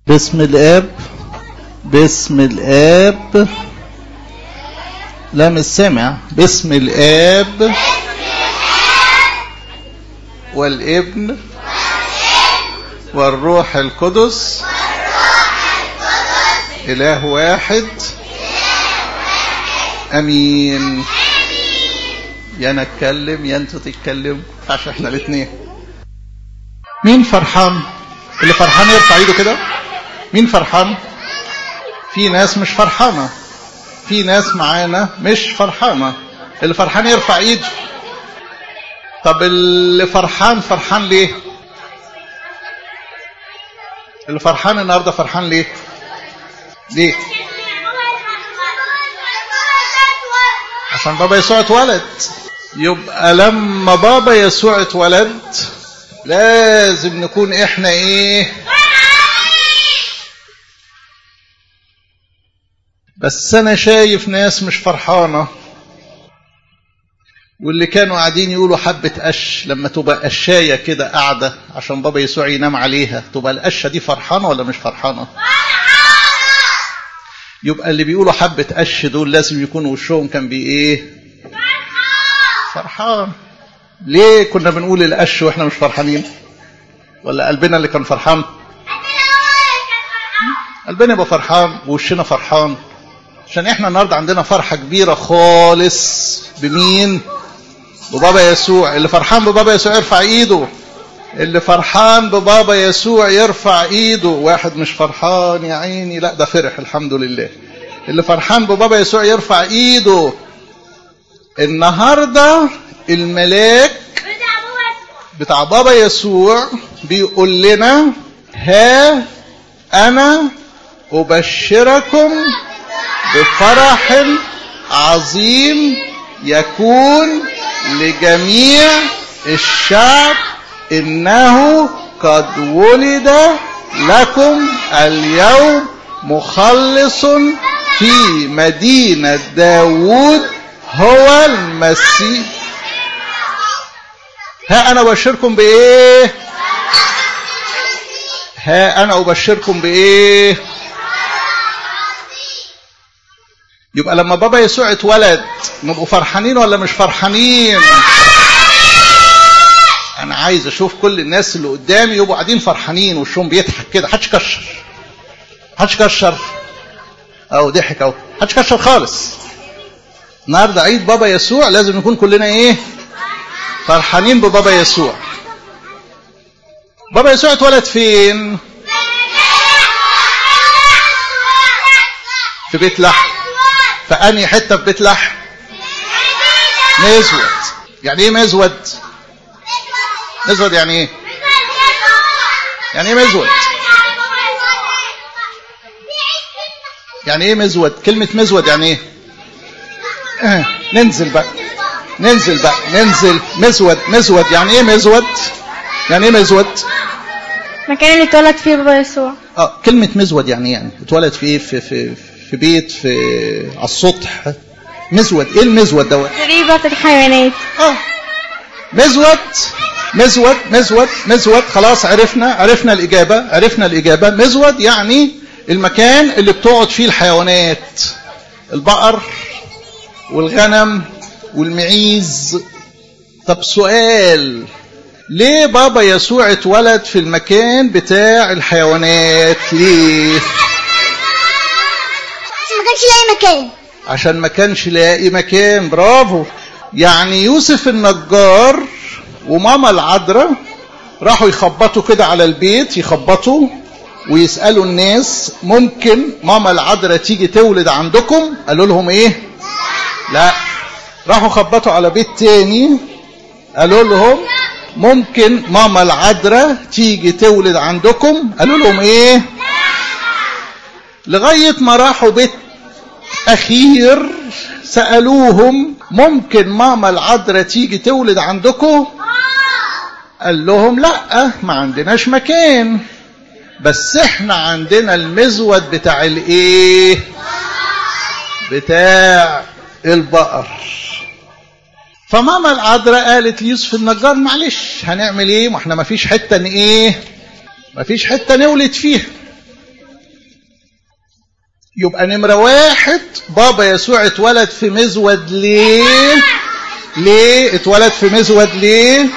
باسم الاب باسم الاب لا مش سامع باسم الاب والابن والروح القدس اله واحد امين يا انا اتكلم يا انتوا تتكلموا عشان احنا الاثنين مين فرحان اللي فرحان يرفع ايده كده مين فرحان في ناس مش فرحانه في ناس معانا مش فرحانه اللي فرحان يرفع ايده طب اللي فرحان فرحان ليه اللي فرحان النهارده فرحان ليه ليه عشان بابا يسوع اتولد يبقى لما بابا يسوع اتولد لازم نكون احنا ايه بس انا شايف ناس مش فرحانه واللي كانوا قاعدين يقولوا حبة قش لما تبقى قشاية كده قاعدة عشان بابا يسوع ينام عليها تبقى القشة دي فرحانة ولا مش فرحانة يبقى اللي بيقولوا حبة قش دول لازم يكونوا وشهم كان بي ايه فرحان ليه كنا بنقول القش واحنا مش فرحانين ولا قلبنا اللي كان فرحان قلبنا يبقى فرحان ووشنا فرحان عشان احنا النهارده عندنا فرحة كبيرة خالص بمين ببابا يسوع اللي فرحان ببابا يسوع يرفع ايده اللي فرحان ببابا يسوع يرفع ايده واحد مش فرحان يا عيني لا ده فرح الحمد لله اللي فرحان ببابا يسوع يرفع ايده النهارده الملاك بتاع بابا يسوع بيقول لنا ها انا ابشركم بفرح عظيم يكون لجميع الشعب انه قد ولد لكم اليوم مخلص في مدينة داوود هو المسيح ها انا ابشركم بايه ها انا ابشركم بايه يبقى لما بابا يسوع اتولد نبقوا فرحانين ولا مش فرحانين انا عايز اشوف كل الناس اللي قدامي يبقوا قاعدين فرحانين وشهم بيضحك كده محدش كشر محدش كشر او ضحك اهو محدش كشر خالص النهارده عيد بابا يسوع لازم نكون كلنا ايه فرحانين ببابا يسوع بابا يسوع اتولد فين في بيت لحم فأني حتة في بيت لحم مزود يعني ايه مزود مزود يعني ايه يعني ايه مزود يعني ايه مزود كلمة مزود يعني ايه آه. ننزل بقى ننزل بقى ننزل مزود مزود يعني ايه مزود يعني ايه مزود المكان اللي اتولد فيه بابا يسوع اه كلمة مزود يعني يعني اتولد في ايه في في في بيت في على السطح مزود ايه المزود دوت زريبة الحيوانات اه مزود مزود مزود مزود خلاص عرفنا عرفنا الإجابة عرفنا الإجابة مزود يعني المكان اللي بتقعد فيه الحيوانات البقر والغنم والمعيز طب سؤال ليه بابا يسوع اتولد في المكان بتاع الحيوانات ليه ما كانش لاقي مكان عشان ما كانش لاقي مكان برافو يعني يوسف النجار وماما العذراء راحوا يخبطوا كده على البيت يخبطوا ويسألوا الناس ممكن ماما العذراء تيجي تولد عندكم قالوا لهم ايه لا راحوا خبطوا على بيت تاني قالوا لهم ممكن ماما العذراء تيجي تولد عندكم قالوا لهم ايه لغاية ما راحوا بيت أخير سألوهم ممكن ماما العذراء تيجي تولد عندكم قال لهم لا ما عندناش مكان بس احنا عندنا المزود بتاع الايه بتاع البقر فماما العذراء قالت ليوسف النجار معلش هنعمل ايه ما احنا ما فيش حته ن ايه ما فيش حته نولد فيها يبقى نمرة واحد بابا يسوع اتولد في مزود ليه ليه اتولد في مزود ليه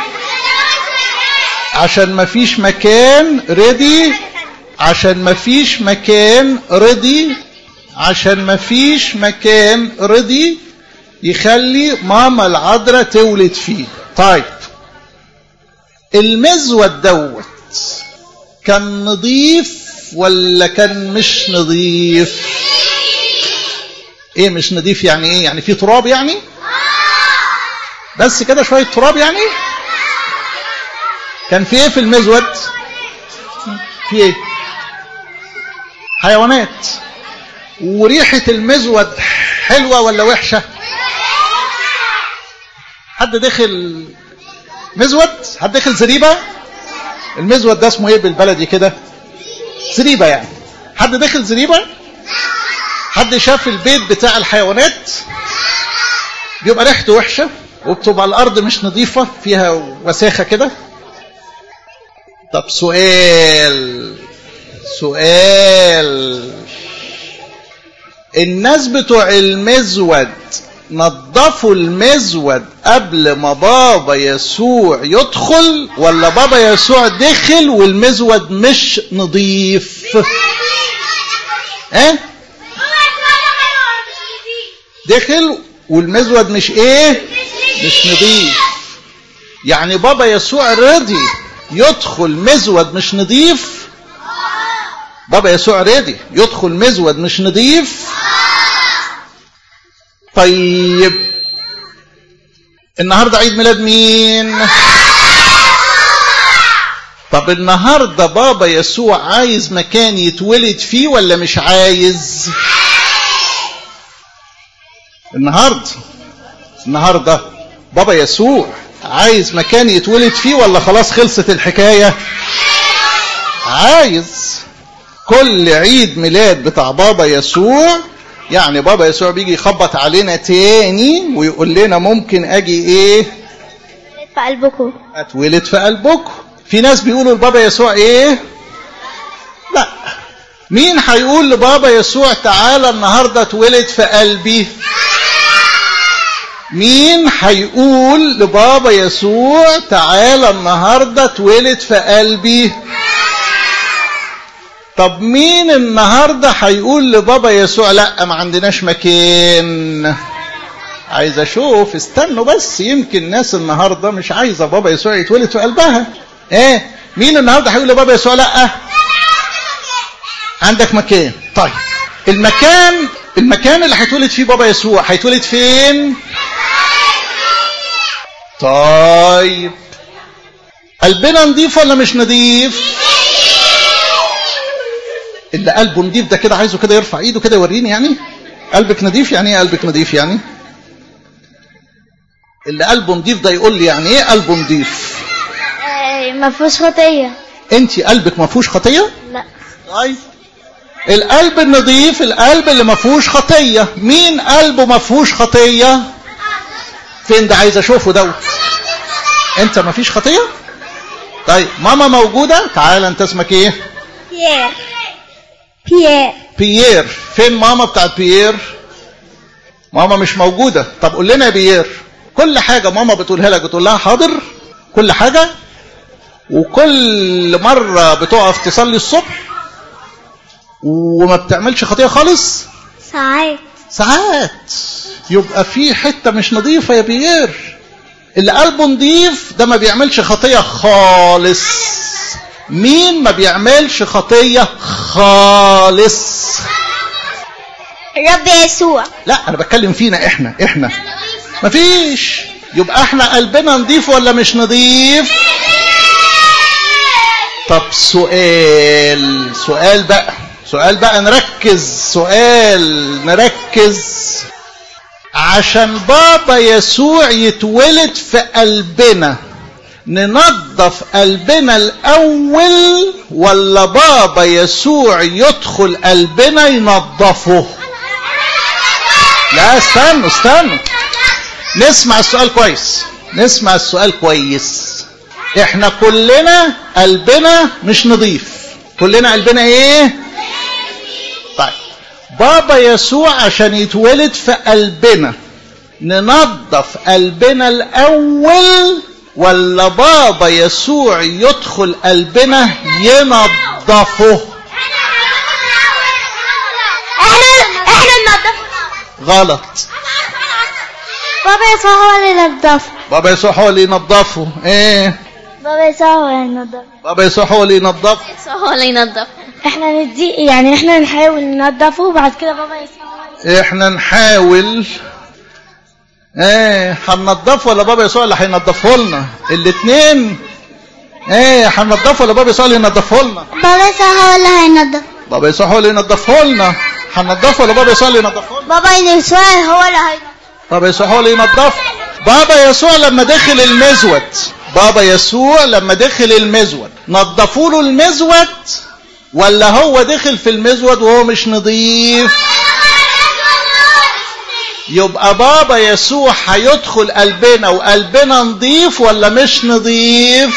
عشان مفيش مكان ريدي عشان مفيش مكان رضي عشان مفيش مكان رضي يخلي ماما العذراء تولد فيه طيب المزود دوت كان نظيف ولا كان مش نظيف ايه مش نظيف يعني ايه يعني في تراب يعني بس كده شويه تراب يعني كان في ايه في المزود في ايه حيوانات وريحه المزود حلوه ولا وحشه حد دخل مزود حد دخل زريبه المزود ده اسمه ايه بالبلدي كده زريبه يعني حد دخل زريبه حد شاف البيت بتاع الحيوانات بيبقى ريحته وحشه وبتبقى الارض مش نظيفه فيها وساخه كده طب سؤال سؤال الناس بتوع المزود نظفوا المزود قبل ما بابا يسوع يدخل ولا بابا يسوع دخل والمزود مش نظيف اه دخل والمزود مش ايه مش نظيف يعني بابا يسوع رضي يدخل مزود مش نظيف بابا يسوع رضي يدخل مزود مش نظيف طيب النهارده عيد ميلاد مين طب النهارده بابا يسوع عايز مكان يتولد فيه ولا مش عايز النهارده النهارده بابا يسوع عايز مكان يتولد فيه ولا خلاص خلصت الحكايه عايز كل عيد ميلاد بتاع بابا يسوع يعني بابا يسوع بيجي يخبط علينا تاني ويقول لنا ممكن اجي ايه في قلبكم اتولد في قلبكم في ناس بيقولوا لبابا يسوع ايه لا مين هيقول لبابا يسوع تعالى النهارده اتولد في قلبي مين هيقول لبابا يسوع تعالى النهارده اتولد في قلبي طب مين النهارده هيقول لبابا يسوع لا ما عندناش مكان عايز اشوف استنوا بس يمكن ناس النهارده مش عايزه بابا يسوع يتولد في قلبها ايه مين النهارده هيقول لبابا يسوع لا عندك مكان طيب المكان المكان اللي هيتولد فيه بابا يسوع هيتولد فين طيب قلبنا نضيف ولا مش نضيف اللي قلبه نضيف ده كده عايزه كده يرفع ايده كده يوريني يعني قلبك نضيف يعني ايه قلبك نضيف يعني اللي قلبه نضيف ده يقول لي يعني ايه قلبه نضيف آه، ما فيهوش خطية انت قلبك ما فيهوش خطيه لا طيب القلب النظيف القلب اللي ما فيهوش خطيه مين قلبه ما فيهوش خطيه فين ده عايز اشوفه دوت انت ما فيش خطيه طيب ماما موجوده تعال انت اسمك ايه بيير بيير بيير فين ماما بتاعت بيير ماما مش موجودة طب قول لنا يا بيير كل حاجة ماما بتقولها لك بتقول لها حاضر كل حاجة وكل مرة بتقف تصلي الصبح وما بتعملش خطية خالص ساعات ساعات يبقى في حتة مش نظيفة يا بيير اللي قلبه نظيف ده ما بيعملش خطية خالص مين ما بيعملش خطية خالص الرب يسوع لا انا بتكلم فينا احنا احنا مفيش يبقى احنا قلبنا نضيف ولا مش نضيف طب سؤال سؤال بقى سؤال بقى نركز سؤال نركز عشان بابا يسوع يتولد في قلبنا ننظف قلبنا الاول ولا بابا يسوع يدخل قلبنا ينظفه لا استنوا استنوا نسمع السؤال كويس نسمع السؤال كويس احنا كلنا قلبنا مش نظيف كلنا قلبنا ايه طيب بابا يسوع عشان يتولد في قلبنا ننظف قلبنا الأول ولا بابا يسوع يدخل قلبنا ينظفه احنا احنا ننضف غلط بابا يسوع هو اللي ينضف بابا يسوع هو اللي ينظفه ايه بابا يسوع هو اللي ينضف بابا يسوع هو اللي ينظفه هو اللي ينضف احنا ندي يعني احنا نحاول ننضفه وبعد كده بابا يسوع احنا نحاول ايه هننضفه ولا بابا يسوع اللي هينضفه لنا الاثنين ايه هننضفه ولا بابا يسوع اللي ينضفه لنا بابا يسوع هو اللي هينضف بابا يسوع هو اللي ينضفه لنا هننضفه ولا بابا يسوع اللي ينضفه لنا بابا يسوع هو اللي هينضف بابا يسوع هو اللي ينضفه بابا يسوع لما دخل المزود بابا يسوع لما دخل المزود نضفوا له المزود ولا هو دخل في المزود وهو مش نظيف يبقى بابا يسوع هيدخل قلبنا وقلبنا نظيف ولا مش نظيف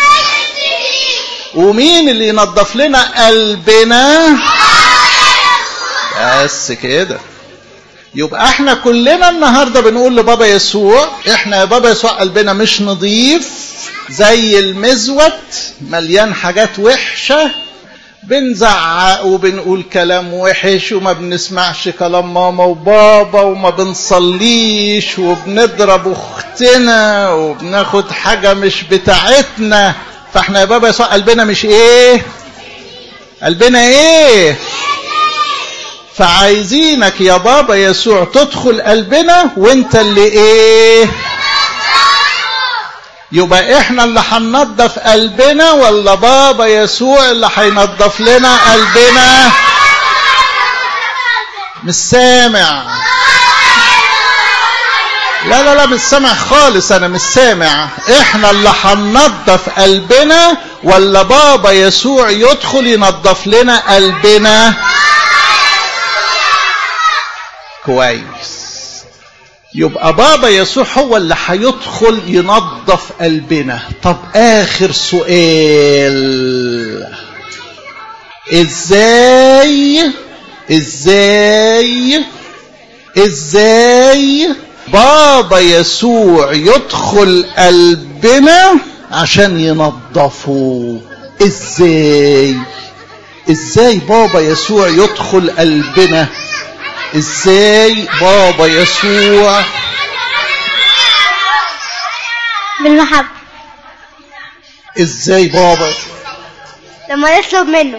ومين اللي ينظف لنا قلبنا بس كده يبقى احنا كلنا النهارده بنقول لبابا يسوع احنا يا بابا يسوع قلبنا مش نظيف زي المزود مليان حاجات وحشه بنزعق وبنقول كلام وحش وما بنسمعش كلام ماما وبابا وما بنصليش وبنضرب اختنا وبناخد حاجه مش بتاعتنا فاحنا يا بابا يسوع قلبنا مش ايه قلبنا ايه فعايزينك يا بابا يسوع تدخل قلبنا وانت اللي ايه يبقى احنا اللي هننضف قلبنا ولا بابا يسوع اللي هينضف لنا قلبنا مش سامع لا لا لا مش سامع خالص انا مش سامع احنا اللي هننضف قلبنا ولا بابا يسوع يدخل ينضف لنا قلبنا كويس يبقى بابا يسوع هو اللي هيدخل ينظف قلبنا طب اخر سؤال ازاي ازاي ازاي بابا يسوع يدخل قلبنا عشان ينظفه ازاي ازاي بابا يسوع يدخل قلبنا ازاي بابا يسوع بالمحبة ازاي بابا لما نطلب منه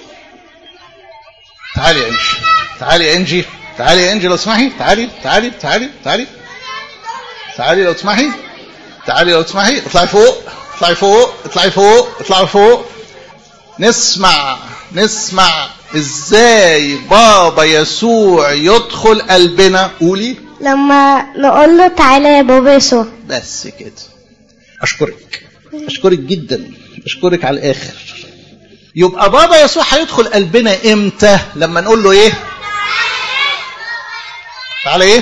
تعالي يا انجي تعالي يا انجي تعالي يا انجي لو تسمحي تعالي تعالي تعالي تعالي تعالي لو تسمحي تعالي لو تسمحي اطلعي فوق اطلعي فوق اطلعي فوق اطلعي فوق نسمع نسمع ازاي بابا يسوع يدخل قلبنا قولي لما نقول له تعالى يا بابا يسوع بس كده اشكرك اشكرك جدا اشكرك على الاخر يبقى بابا يسوع هيدخل قلبنا امتى لما نقول له ايه تعالى ايه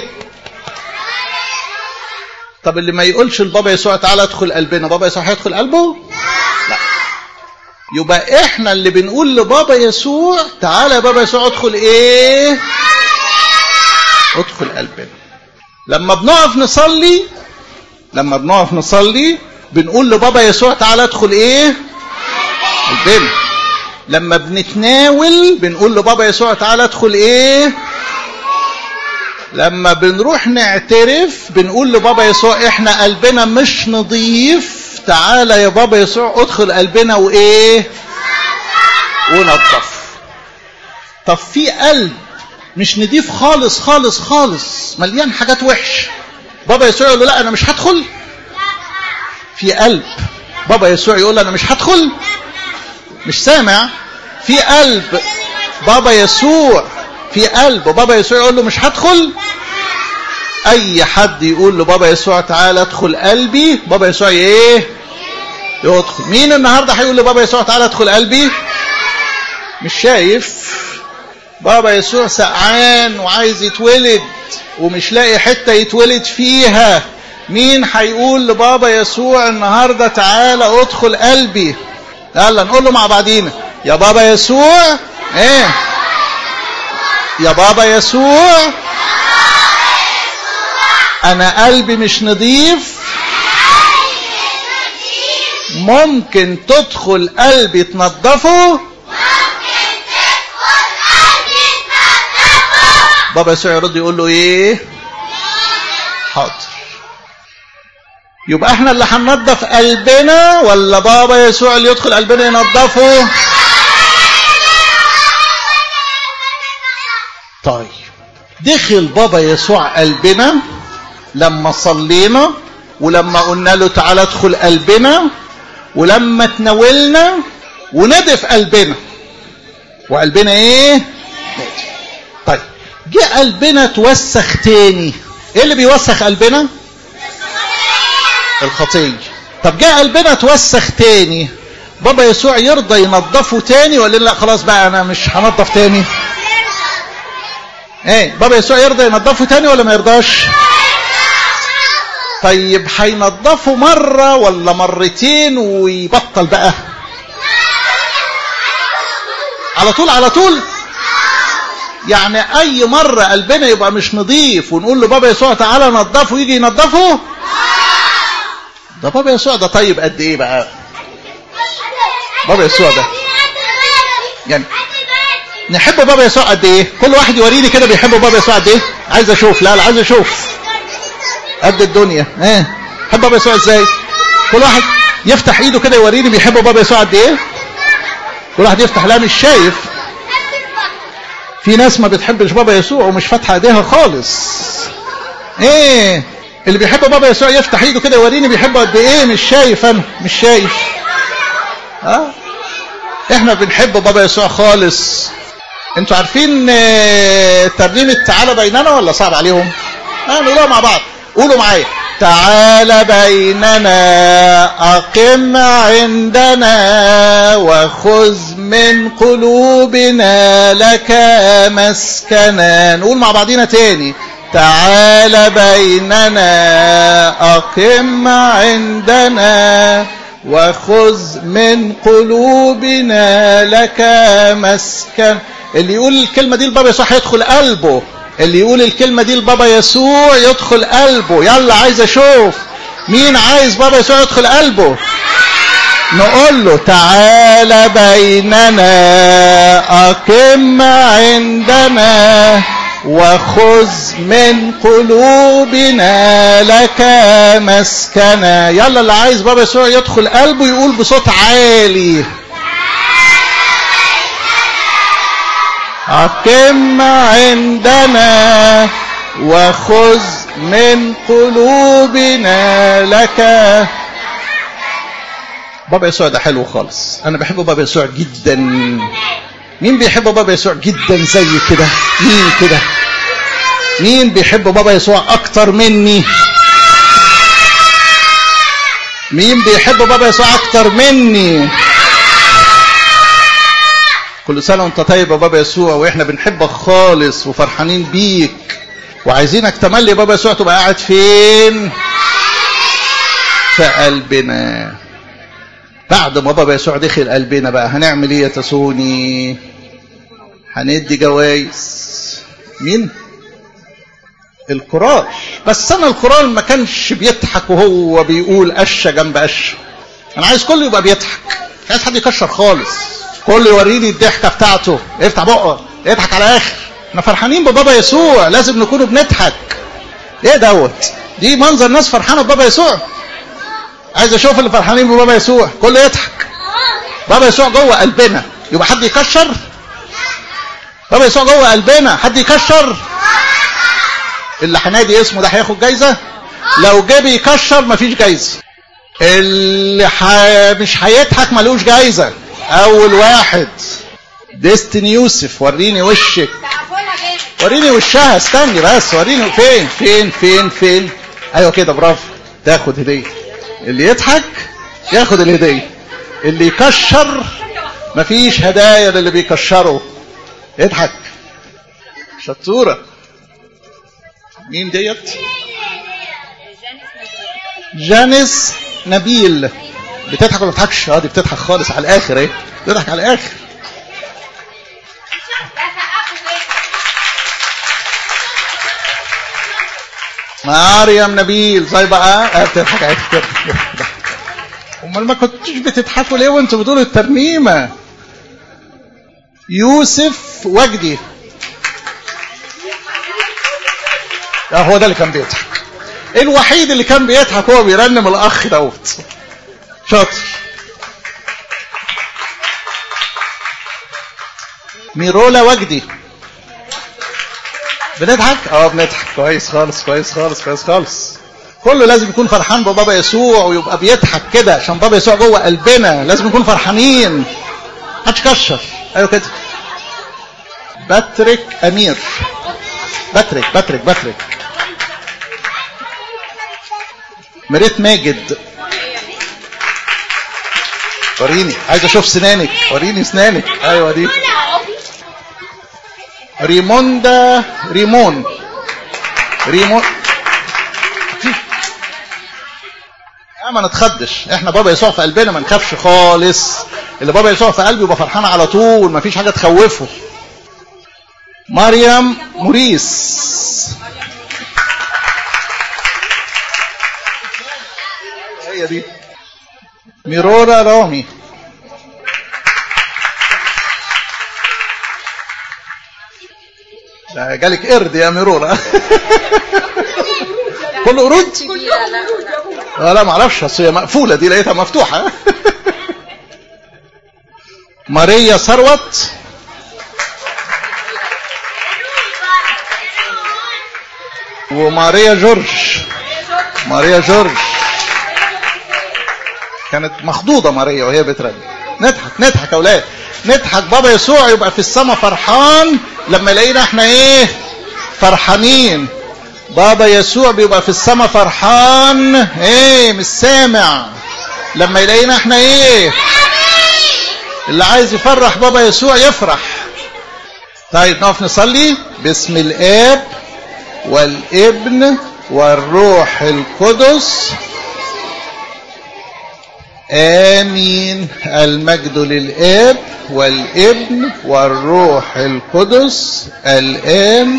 طب اللي ما يقولش لبابا يسوع تعالى ادخل قلبنا بابا يسوع هيدخل قلبه لا يبقى احنا اللي بنقول لبابا يسوع تعالى يا بابا يسوع ادخل ايه ادخل قلبنا لما بنقف نصلي لما بنقف نصلي بنقول لبابا يسوع تعالى ادخل ايه قلبنا لما بنتناول بنقول لبابا يسوع تعالى ادخل ايه لما بنروح نعترف بنقول لبابا يسوع احنا قلبنا مش نظيف تعالى يا بابا يسوع ادخل قلبنا وايه ونظف طب في قلب مش نضيف خالص خالص خالص مليان حاجات وحش بابا يسوع يقول له لا انا مش هدخل في قلب بابا يسوع يقول له انا مش هدخل مش سامع في قلب بابا يسوع في قلب بابا يسوع يقول له مش هدخل اي حد يقول لبابا يسوع تعالى ادخل قلبي بابا يسوع ايه يدخل مين النهارده هيقول لبابا يسوع تعالى ادخل قلبي مش شايف بابا يسوع سقعان وعايز يتولد ومش لاقي حته يتولد فيها مين هيقول لبابا يسوع النهارده تعالى ادخل قلبي يلا نقول له مع بعضينا يا بابا يسوع ايه يا بابا يسوع انا قلبي مش نظيف ممكن تدخل قلبي تنظفه بابا يسوع يرد يقول له ايه حاضر يبقى احنا اللي هننظف قلبنا ولا بابا يسوع اللي يدخل قلبنا ينظفه طيب دخل بابا يسوع قلبنا لما صلينا ولما قلنا له تعالى ادخل قلبنا ولما تناولنا وندف قلبنا وقلبنا ايه نادف طيب جه قلبنا توسخ تاني ايه اللي بيوسخ قلبنا الخطيه طب جه قلبنا توسخ تاني بابا يسوع يرضى ينظفه تاني ولا لا خلاص بقى انا مش هنظف تاني ايه بابا يسوع يرضى ينظفه تاني ولا ما يرضاش طيب هينضفه مرة ولا مرتين ويبطل بقى على طول على طول يعني اي مرة قلبنا يبقى مش نظيف ونقول له بابا يسوع تعالى نظفه يجي ينظفه ده بابا يسوع ده طيب قد ايه بقى بابا يسوع ده يعني نحب بابا يسوع قد ايه كل واحد يوريني كده بيحب بابا يسوع قد ايه عايز اشوف لا لا عايز اشوف قد الدنيا ايه حب بابا يسوع ازاي كل واحد يفتح ايده كده يوريني بيحب بابا يسوع قد ايه كل واحد يفتح لا مش شايف في ناس ما بتحبش بابا يسوع ومش فاتحه ايديها خالص ايه اللي بيحب بابا يسوع يفتح ايده كده يوريني بيحبه قد ايه مش شايف انا مش شايف اه احنا بنحب بابا يسوع خالص انتوا عارفين ترنيمة تعالى بيننا ولا صعب عليهم اه نقولها مع بعض قولوا معايا تعال بيننا أقم عندنا وخذ من قلوبنا لك مسكنا نقول مع بعضينا تاني تعال بيننا أقم عندنا وخذ من قلوبنا لك مسكن اللي يقول الكلمة دي لبابا يسوع هيدخل قلبه اللي يقول الكلمة دي لبابا يسوع يدخل قلبه يلا عايز اشوف مين عايز بابا يسوع يدخل قلبه نقول له تعال بيننا أقم عندنا وخذ من قلوبنا لك مسكنا يلا اللي عايز بابا يسوع يدخل قلبه يقول بصوت عالي أقم عندنا وخذ من قلوبنا لك بابا يسوع ده حلو خالص انا بحب بابا يسوع جدا مين بيحب بابا يسوع جدا زي كده مين كده مين بيحب بابا يسوع اكتر مني مين بيحب بابا يسوع اكتر مني كل سنة وانت طيب يا بابا يسوع واحنا بنحبك خالص وفرحانين بيك وعايزينك تملي يا بابا يسوع تبقى قاعد فين في قلبنا بعد ما بابا يسوع دخل قلبنا بقى هنعمل ايه يا تسوني هندي جوائز مين الكرال بس انا الكرال ما كانش بيضحك وهو بيقول قشه جنب قشه انا عايز كله يبقى بيضحك مش عايز حد يكشر خالص كله يوريني الضحكه بتاعته افتح بقه اضحك على اخر احنا فرحانين ببابا يسوع لازم نكونوا بنضحك ايه دوت دي منظر ناس فرحانه ببابا يسوع عايز اشوف اللي فرحانين ببابا يسوع كله يضحك بابا يسوع جوه قلبنا يبقى حد يكشر بابا يسوع جوه قلبنا حد يكشر اللي هنادي اسمه ده هياخد جايزه لو جه بيكشر مفيش جايزه اللي ح... مش هيضحك ملوش جايزه اول واحد ديستني يوسف وريني وشك وريني وشها استني بس وريني فين فين فين فين ايوه كده برافو تاخد هديه اللي يضحك ياخد الهديه اللي يكشر مفيش هدايا للي بيكشروا اضحك شطوره مين ديت جانيس نبيل بتضحك ولا بتضحكش اه دي بتضحك خالص على الاخر ايه بتضحك على الاخر مريم نبيل زي بقى آه بتضحك عادي كده امال ما كنتوش بتضحكوا ليه وانتوا بتقولوا الترنيمه يوسف وجدي اه هو ده اللي كان بيضحك الوحيد اللي كان بيضحك هو بيرنم الاخ دوت شاطر ميرولا وجدي بنضحك اه بنضحك كويس خالص كويس خالص كويس خالص كله لازم يكون فرحان ببابا يسوع ويبقى بيضحك كده عشان بابا يسوع جوه قلبنا لازم نكون فرحانين محدش كشر ايوه كده باتريك امير باتريك باتريك باتريك مريت ماجد وريني عايز اشوف سنانك وريني سنانك ايوه دي ريموندا ريمون ريمون يا ما نتخدش احنا بابا يسوع في قلبنا ما نخافش خالص اللي بابا يسوع في قلبه يبقى فرحان على طول ما فيش حاجه تخوفه مريم موريس هي دي ميرورا رامي ده جالك قرد يا ميرورا كل قرود اه لا ما اعرفش اصل هي مقفوله دي لقيتها مفتوحه ماريا ثروت وماريا جورج ماريا جورج كانت مخضوضه ماريا وهي بترنم نضحك نضحك يا اولاد نضحك بابا يسوع يبقى في السماء فرحان لما يلاقينا احنا ايه فرحانين بابا يسوع بيبقى في السماء فرحان ايه مش سامع لما يلاقينا احنا ايه اللي عايز يفرح بابا يسوع يفرح طيب نقف نصلي باسم الاب والابن والروح القدس آمين المجد للآب والابن والروح القدس الآن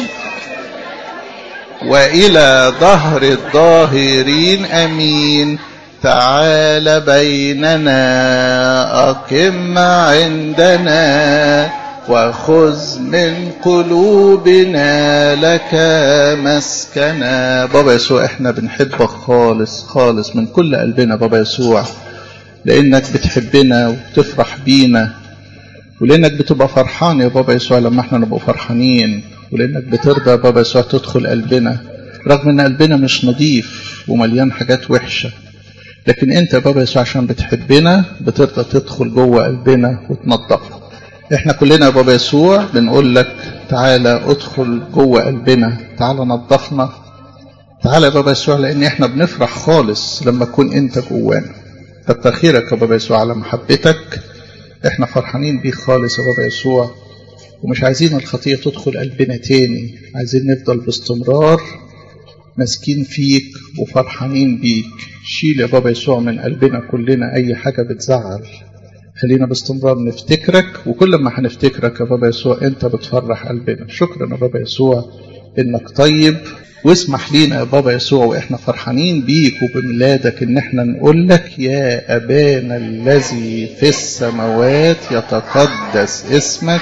وإلى ظهر الظاهرين أمين تعال بيننا أقم عندنا وخذ من قلوبنا لك مسكنا بابا يسوع احنا بنحبك خالص خالص من كل قلبنا بابا يسوع لانك بتحبنا وبتفرح بينا ولانك بتبقى فرحان يا بابا يسوع لما احنا نبقى فرحانين ولانك بترضى يا بابا يسوع تدخل قلبنا رغم ان قلبنا مش نظيف ومليان حاجات وحشه لكن انت يا بابا يسوع عشان بتحبنا بترضى تدخل جوه قلبنا وتنظفه احنا كلنا يا بابا يسوع بنقول لك تعالى ادخل جوه قلبنا تعالى نظفنا تعالى يا بابا يسوع لان احنا بنفرح خالص لما تكون انت جوانا كتر خيرك يا بابا يسوع على محبتك احنا فرحانين بيك خالص يا بابا يسوع ومش عايزين الخطية تدخل قلبنا تاني عايزين نفضل باستمرار ماسكين فيك وفرحانين بيك شيل يا بابا يسوع من قلبنا كلنا أي حاجة بتزعل خلينا باستمرار نفتكرك وكل ما هنفتكرك يا بابا يسوع انت بتفرح قلبنا شكرا يا بابا يسوع انك طيب واسمح لينا يا بابا يسوع واحنا فرحانين بيك وبميلادك ان احنا نقول لك يا ابانا الذي في السماوات يتقدس اسمك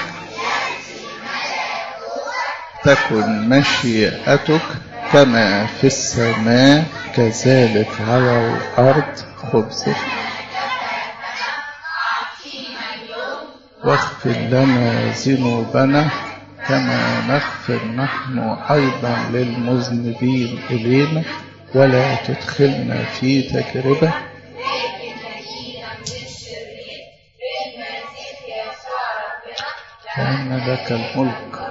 تكن مشيئتك كما في السماء كذلك على الارض خبزك واغفر لنا ذنوبنا كما نغفر نحن أيضا للمذنبين إلينا ولا تدخلنا في تجربة فإن لك الملك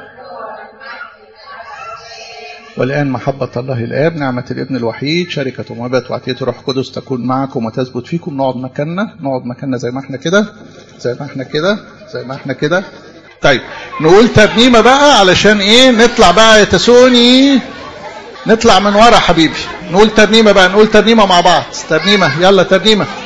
والآن محبة الله الآب نعمة الابن الوحيد شركة ومبات وعطية روح قدس تكون معكم وتثبت فيكم نقعد مكاننا نقعد مكاننا زي ما احنا كده زي ما احنا كده زي ما احنا كده طيب نقول ترنيمة بقى علشان ايه نطلع بقى يا تسوني نطلع من ورا حبيبي نقول ترنيمة بقى نقول ترنيمة مع بعض ترنيمة يلا ترنيمة